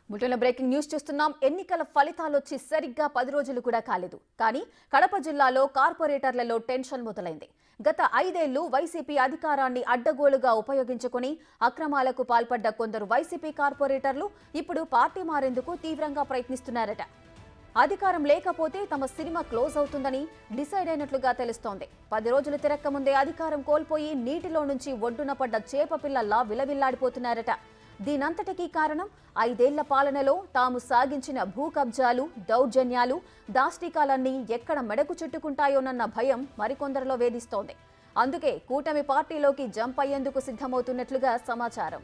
బులెటిన్లో breaking news చూస్తున్నాం ఎన్నికల ఫలితాలు వచ్చి సరిగ్గా పది రోజులు కూడా కాలేదు కానీ కడప జిల్లాలో కార్పొరేటర్లలో టెన్షన్ మొదలైంది గత ఐదేళ్లు వైసీపీ అధికారాన్ని అడ్డగోలుగా ఉపయోగించుకుని అక్రమాలకు పాల్పడ్డ కొందరు వైసీపీ కార్పొరేటర్లు ఇప్పుడు పార్టీ మారేందుకు తీవ్రంగా ప్రయత్నిస్తున్నారట అధికారం లేకపోతే తమ సినిమా క్లోజ్ అవుతుందని డిసైడ్ అయినట్లుగా తెలుస్తోంది పది రోజులు తిరక్క ముందే అధికారం కోల్పోయి నీటిలో నుంచి ఒడ్డున పడ్డ చేప పిల్లల్లా విలవిల్లాడిపోతున్నారట దీనంతటికీ కారణం ఐదేళ్ల పాలనలో తాము సాగించిన భూ కబ్జాలు దౌర్జన్యాలు దాష్టికాలన్నీ ఎక్కడ మెడకు చుట్టుకుంటాయోనన్న భయం మరికొందరిలో వేధిస్తోంది అందుకే కూటమి పార్టీలోకి జంప్ అయ్యేందుకు సిద్ధమవుతున్నట్లుగా సమాచారం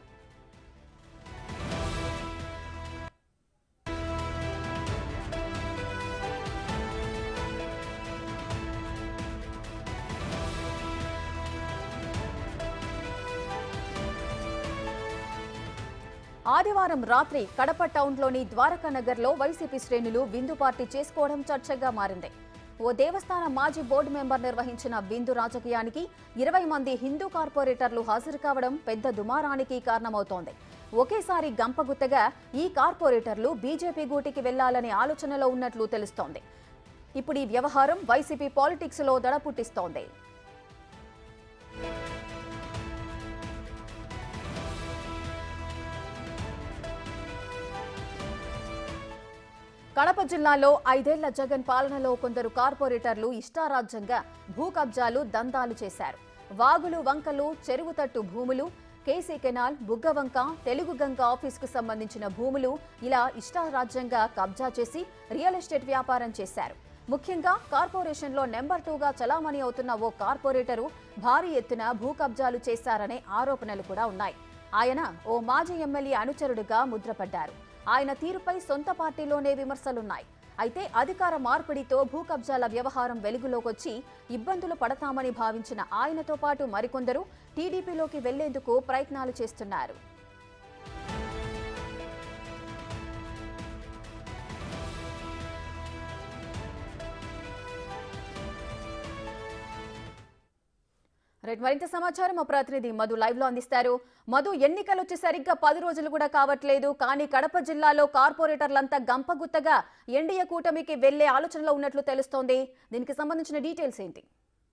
ఆదివారం రాత్రి కడప టౌన్లోని ద్వారకా నగర్లో వైసీపీ శ్రేణులు విందు పార్టీ చేసుకోవడం చర్చగా మారింది ఓ దేవస్థానం మాజీ బోర్డు మెంబర్ నిర్వహించిన విందు రాజకీయానికి ఇరవై మంది హిందూ కార్పొరేటర్లు హాజరు కావడం పెద్ద దుమారానికి కారణమవుతోంది ఒకేసారి గంపగుత్తగా ఈ కార్పొరేటర్లు బీజేపీ గూటికి వెళ్లాలనే ఆలోచనలో ఉన్నట్లు తెలుస్తోంది ఇప్పుడు ఈ వ్యవహారం వైసీపీ పాలిటిక్స్ లో దడ పుట్టిస్తోంది కడప జిల్లాలో ఐదేళ్ల జగన్ పాలనలో కొందరు కార్పొరేటర్లు ఇష్టారాజ్యంగా భూ కబ్జాలు దందాలు చేశారు వాగులు వంకలు చెరువు తట్టు భూములు కేసీ కెనాల్ బుగ్గవంక తెలుగు గంగ ఆఫీసుకు సంబంధించిన భూములు ఇలా ఇష్టారాజ్యంగా కబ్జా చేసి రియల్ ఎస్టేట్ వ్యాపారం చేశారు ముఖ్యంగా కార్పొరేషన్లో నెంబర్ టూగా చలామణి అవుతున్న ఓ కార్పొరేటరు భారీ ఎత్తున భూ కబ్జాలు చేశారనే ఆరోపణలు కూడా ఉన్నాయి ఆయన ఓ మాజీ ఎమ్మెల్యే అనుచరుడిగా ముద్రపడ్డారు ఆయన తీరుపై సొంత పార్టీలోనే విమర్శలున్నాయి అయితే అధికార మార్పిడితో భూ కబ్జాల వ్యవహారం వెలుగులోకొచ్చి ఇబ్బందులు పడతామని భావించిన ఆయనతో పాటు మరికొందరు టీడీపీలోకి వెళ్లేందుకు ప్రయత్నాలు చేస్తున్నారు రైట్ మరింత సమాచారం మా ప్రతినిధి మధు లైవ్ లో అందిస్తారు మధు ఎన్నికలు వచ్చి సరిగ్గా పది రోజులు కూడా కావట్లేదు కానీ కడప జిల్లాలో కార్పొరేటర్లంతా గంపగుత్తగా ఎన్డీఏ కూటమికి వెళ్లే ఆలోచనలో ఉన్నట్లు తెలుస్తోంది దీనికి సంబంధించిన డీటెయిల్స్ ఏంటి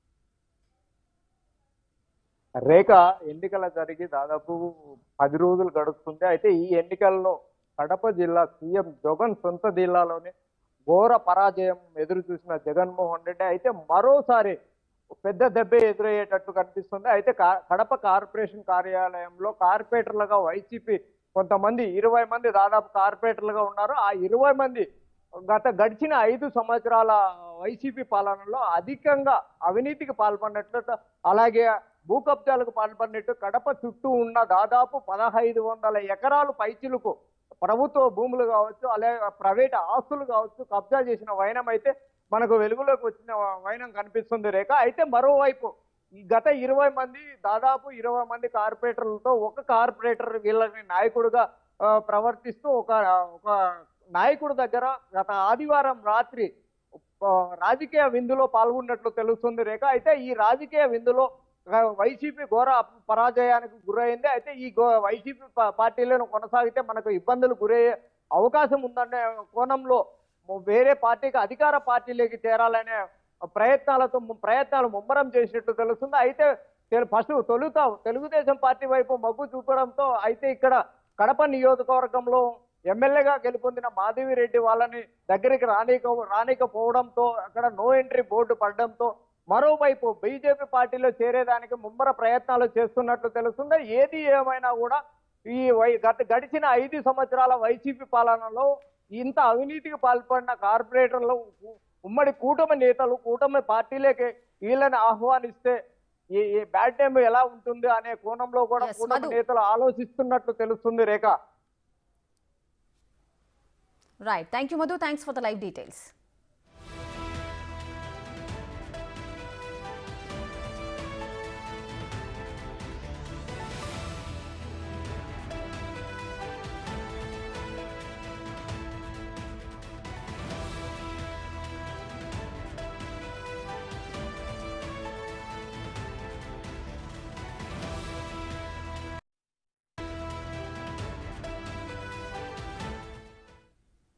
రేఖ ఎన్నికల జరిగి దాదాపు పది రోజులు గడుస్తుంది అయితే ఈ ఎన్నికల్లో కడప జిల్లా సీఎం జగన్ సొంత జిల్లాలోనే ఘోర పరాజయం ఎదురు చూసిన జగన్మోహన్ రెడ్డి అయితే మరోసారి పెద్ద దెబ్బ ఎదురయ్యేటట్టు కనిపిస్తుంది అయితే కా- కడప కార్పొరేషన్ కార్యాలయంలో కార్పొరేటర్లుగా వైసీపీ కొంతమంది ఇరవై మంది దాదాపు కార్పొరేటర్లుగా ఉన్నారు ఆ ఇరవై మంది గత గడిచిన ఐదు సంవత్సరాల వైసీపీ పాలనలో అధికంగా అవినీతికి పాల్పడినట్లు అలాగే భూ కబ్జాలకు పాల్పడినట్టు కడప చుట్టూ ఉన్న దాదాపు పదహైదు వందల ఎకరాలు పైచిలకు ప్రభుత్వ భూములు కావచ్చు అలాగే ప్రైవేట్ ఆస్తులు కావచ్చు కబ్జా చేసిన వైనం అయితే మనకు వెలుగులోకి వచ్చిన వైనం కనిపిస్తుంది రేఖ అయితే మరోవైపు ఈ గత ఇరవై మంది దాదాపు ఇరవై మంది కార్పొరేటర్లతో ఒక కార్పొరేటర్ వీళ్ళని నాయకుడుగా ఆ, ప్రవర్తిస్తూ ఒక ఒక నాయకుడి దగ్గర గత ఆదివారం రాత్రి ఆ, రాజకీయ విందులో పాల్గొన్నట్లు తెలుస్తుంది రేఖ అయితే ఈ రాజకీయ విందులో ఆ, వైసీపీ ఘోర పరాజయానికి గురైంది అయితే ఈ గో వైసీపీ పా- పార్టీలను కొనసాగితే మనకు ఇబ్బందులు గురయ్యే అవకాశం ఉందనే కోణంలో ము- వేరే పార్టీకి అధికార పార్టీలోకి చేరాలనే ప్రయత్నాలతో ము- ప్రయత్నాలు ముమ్మరం చేసినట్టు తెలుస్తుంది అయితే ఫస్ట్ తొలుత తెలుగుదేశం పార్టీ వైపు మగ్గు చూపడంతో అయితే ఇక్కడ కడప నియోజకవర్గంలో ఎమ్మెల్యేగా గెలుపొందిన మాధవిరెడ్డి వాళ్ళని దగ్గరికి రానిక రానికపోవడంతో అక్కడ నో ఎంట్రీ బోర్డు పడడంతో మరోవైపు బీజేపీ పార్టీలో చేరేదానికి ముమ్మర ప్రయత్నాలు చేస్తున్నట్లు తెలుస్తుంది ఏది ఏమైనా కూడా ఈ వై గత గడిచిన ఐదు సంవత్సరాల వైసీపీ పాలనలో ఇంత అవినీతికి పాల్పడిన కార్పొరేటర్లు ఉ- ఉమ్మడి కూటమి నేతలు కూటమి పార్టీలకి వీళ్ళని ఆహ్వానిస్తే ఈ ఈ బ్యాడ్ టైం ఎలా ఉంటుంది అనే కోణంలో కూడా Yes, కూటమి మధు. నేతలు ఆలోచిస్తున్నట్లు తెలుస్తుంది Rekha right thank you Madhu thanks for the live details